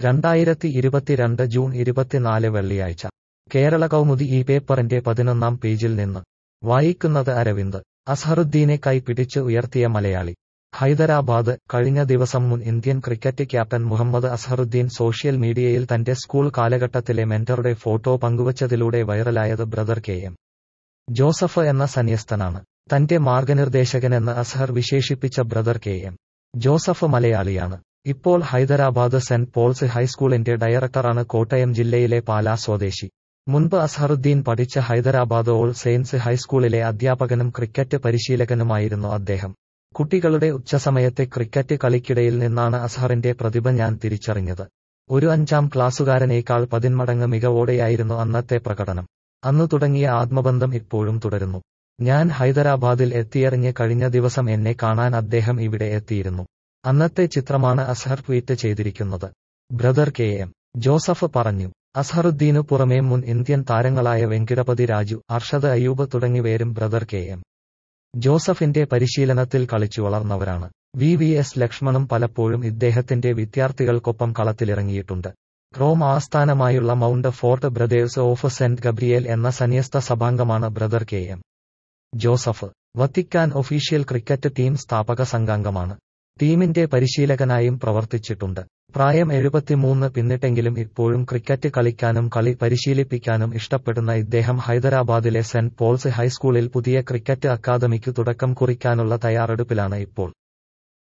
രണ്ടായിരത്തി ഇരുപത്തിരണ്ട് ജൂൺ ഇരുപത്തിനാല് വെള്ളിയാഴ്ച കേരള കൗമുദി ഈ പേപ്പറിന്റെ പതിനൊന്നാം പേജിൽ നിന്ന് വായിക്കുന്നത് അരവിന്ദ് അസ്ഹറുദ്ദീനെ കൈപിടിച്ച് ഉയർത്തിയ മലയാളി ഹൈദരാബാദ് കഴിഞ്ഞ ദിവസം മുൻ Indian cricket captain Mohammed Azharuddin social മീഡിയയിൽ തന്റെ സ്കൂൾ കാലഘട്ടത്തിലെ മെന്ററുടെ ഫോട്ടോ പങ്കുവച്ചതിലൂടെ വൈറലായത് ബ്രദർ കെ എം ജോസഫ് എന്ന സന്യസ്തനാണ് തന്റെ മാർഗനിർദ്ദേശകനെന്ന് അസ്ഹർ വിശേഷിപ്പിച്ച ബ്രദർ കെ എം ജോസഫ് മലയാളിയാണ് ഇപ്പോൾ ഹൈദരാബാദ് സെന്റ് പോൾസ് ഹൈസ്കൂളിന്റെ ഡയറക്ടറാണ് കോട്ടയം ജില്ലയിലെ പാലാ സ്വദേശി മുൻപ് അസ്ഹറുദ്ദീൻ പഠിച്ച ഹൈദരാബാദ് ഓൾ സെയിൻസ് ഹൈസ്കൂളിലെ അധ്യാപകനും ക്രിക്കറ്റ് പരിശീലകനുമായിരുന്നു അദ്ദേഹം കുട്ടികളുടെ ഉച്ചസമയത്തെ ക്രിക്കറ്റ് കളിക്കിടയിൽ നിന്നാണ് അസ്ഹറിന്റെ പ്രതിഭ ഞാൻ തിരിച്ചറിഞ്ഞത് ഒരു അഞ്ചാം ക്ലാസ്സുകാരനേക്കാൾ പതിന്മടങ്ങ് മികവോടെയായിരുന്നു അന്നത്തെ പ്രകടനം അന്നു തുടങ്ങിയ ആത്മബന്ധം ഇപ്പോഴും തുടരുന്നു ഞാൻ ഹൈദരാബാദിൽ എത്തിയറിഞ്ഞ് കഴിഞ്ഞ ദിവസം എന്നെ കാണാൻ അദ്ദേഹം ഇവിടെ എത്തിയിരുന്നു അന്നത്തെ ചിത്രമാണ് അസ്ഹർ ട്വീറ്റ് ചെയ്തിരിക്കുന്നത് ബ്രദർ കെ എം ജോസഫ് പറഞ്ഞു അസ്ഹറുദ്ദീനു പുറമേ മുൻ ഇന്ത്യൻ താരങ്ങളായ വെങ്കിടപതി രാജു അർഷദ് അയ്യൂബ് തുടങ്ങിയവരും ബ്രദർ കെ എം ജോസഫിന്റെ പരിശീലനത്തിൽ കളിച്ചു വളർന്നവരാണ് വി വി എസ് ലക്ഷ്മണും പലപ്പോഴും ഇദ്ദേഹത്തിന്റെ വിദ്യാർത്ഥികൾക്കൊപ്പം കളത്തിലിറങ്ങിയിട്ടുണ്ട് റോം ആസ്ഥാനമായുള്ള Montfort brothers of saint Gabriel എന്ന സന്യസ്ത സഭാംഗമാണ് brother K M Joseph Vatican official cricket team സ്ഥാപക സംഘാംഗമാണ് ടീമിന്റെ പരിശീലകനായും പ്രവർത്തിച്ചിട്ടുണ്ട് പ്രായം എഴുപത്തിമൂന്ന് പിന്നിട്ടെങ്കിലും ഇപ്പോഴും ക്രിക്കറ്റ് കളിക്കാനും കളി പരിശീലിപ്പിക്കാനും ഇഷ്ടപ്പെടുന്ന ഇദ്ദേഹം ഹൈദരാബാദിലെ സെന്റ് പോൾസ് ഹൈസ്കൂളിൽ പുതിയ ക്രിക്കറ്റ് അക്കാദമിക്ക് തുടക്കം കുറിക്കാനുള്ള തയ്യാറെടുപ്പിലാണ് ഇപ്പോൾ